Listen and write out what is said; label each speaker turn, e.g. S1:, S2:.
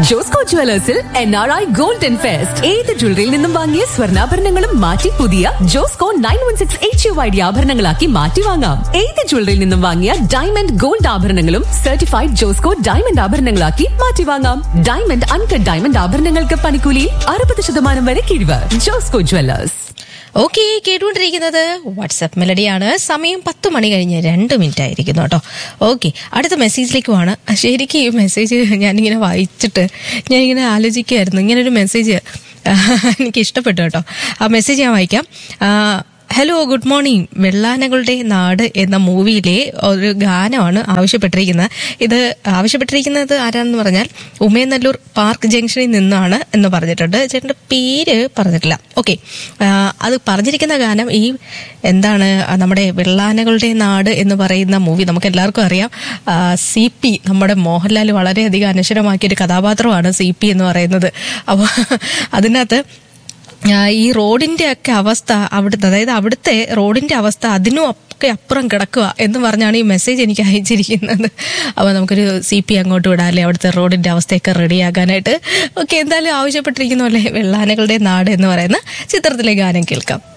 S1: ജോസ്കോ ജുവലേഴ്സിൽ N R I golden fest ഏത് ജ്വല്ലറിയിൽ നിന്നും വാങ്ങിയ സ്വർണ്ണാഭരണങ്ങളും മാറ്റി പുതിയ Josco nine one six H U I D ആഭരണങ്ങളാക്കി മാറ്റി വാങ്ങാം ഏത് ജ്വല്ലറിയിൽ നിന്നും വാങ്ങിയ ഡയമണ്ട് ഗോൾഡ് ആഭരണങ്ങളും സർട്ടിഫൈഡ് ജോസ്കോ ഡയമണ്ട് ആഭരണങ്ങളാക്കി മാറ്റി വാങ്ങാം ഡയമണ്ട് അൺകട്ട് ഡയമണ്ട് ആഭരണങ്ങൾക്ക് പണിക്കൂലിയിൽ അറുപത് ശതമാനം വരെ കിഴിവ് ജോസ്കോ ജുവലേഴ്സ്
S2: ഓക്കെ കേട്ടുകൊണ്ടിരിക്കുന്നത് വാട്സപ്പ് മെലഡിയാണ് സമയം പത്ത് മണി കഴിഞ്ഞ് രണ്ട് മിനിറ്റ് ആയിരിക്കുന്നു കേട്ടോ ഓക്കെ അടുത്ത മെസ്സേജിലേക്ക് പോവാണ് ശരിക്കും ഈ മെസ്സേജ് ഞാനിങ്ങനെ വായിച്ചിട്ട് ഞാനിങ്ങനെ ആലോചിക്കുമായിരുന്നു ഇങ്ങനൊരു മെസ്സേജ് എനിക്ക് ഇഷ്ടപ്പെട്ടു കേട്ടോ ആ മെസ്സേജ് ഞാൻ വായിക്കാം ആ, ഹലോ ഗുഡ് മോർണിംഗ് വെള്ളാനകളുടെ നാട് എന്ന മൂവിയിലെ ഒരു ഗാനമാണ് ആവശ്യപ്പെട്ടിരിക്കുന്നത് ഇത് ആവശ്യപ്പെട്ടിരിക്കുന്നത് ആരാണെന്ന് പറഞ്ഞാൽ ഉമയനല്ലൂർ പാർക്ക് ജംഗ്ഷനിൽ നിന്നാണ് എന്ന് പറഞ്ഞിട്ടുണ്ട് ചേട്ടൻ്റെ പേര് പറഞ്ഞിട്ടില്ല ഓക്കെ അത് പറഞ്ഞിരിക്കുന്ന ഗാനം ഈ എന്താണ് ആ, നമ്മുടെ വെള്ളാനകളുടെ നാട് എന്ന് പറയുന്ന മൂവി നമുക്ക് എല്ലാവർക്കും അറിയാം സി പി നമ്മുടെ മോഹൻലാൽ വളരെയധികം അനശ്വരമാക്കിയ ഒരു കഥാപാത്രമാണ് സി പി എന്ന് പറയുന്നത് അപ്പോൾ അതിനകത്ത് ആ, ഈ റോഡിന്റെ ഒക്കെ അവസ്ഥ അവിടുത്തെ അതായത് അവിടുത്തെ റോഡിന്റെ അവസ്ഥ അതിനും ഒക്കെ അപ്പുറം കിടക്കുക എന്ന് പറഞ്ഞാണ് ഈ മെസ്സേജ് എനിക്ക് അയച്ചിരിക്കുന്നത് അപ്പോൾ നമുക്കൊരു സി പി അങ്ങോട്ട് വിടാല്ലേ അവിടുത്തെ റോഡിന്റെ അവസ്ഥയൊക്കെ റെഡിയാക്കാനായിട്ട് ഓക്കെ എന്തായാലും ആവശ്യപ്പെട്ടിരിക്കുന്ന പോലെ വെള്ളാനകളുടെ നാട് എന്ന് പറയുന്ന ചിത്രത്തിലെ ഗാനം കേൾക്കാം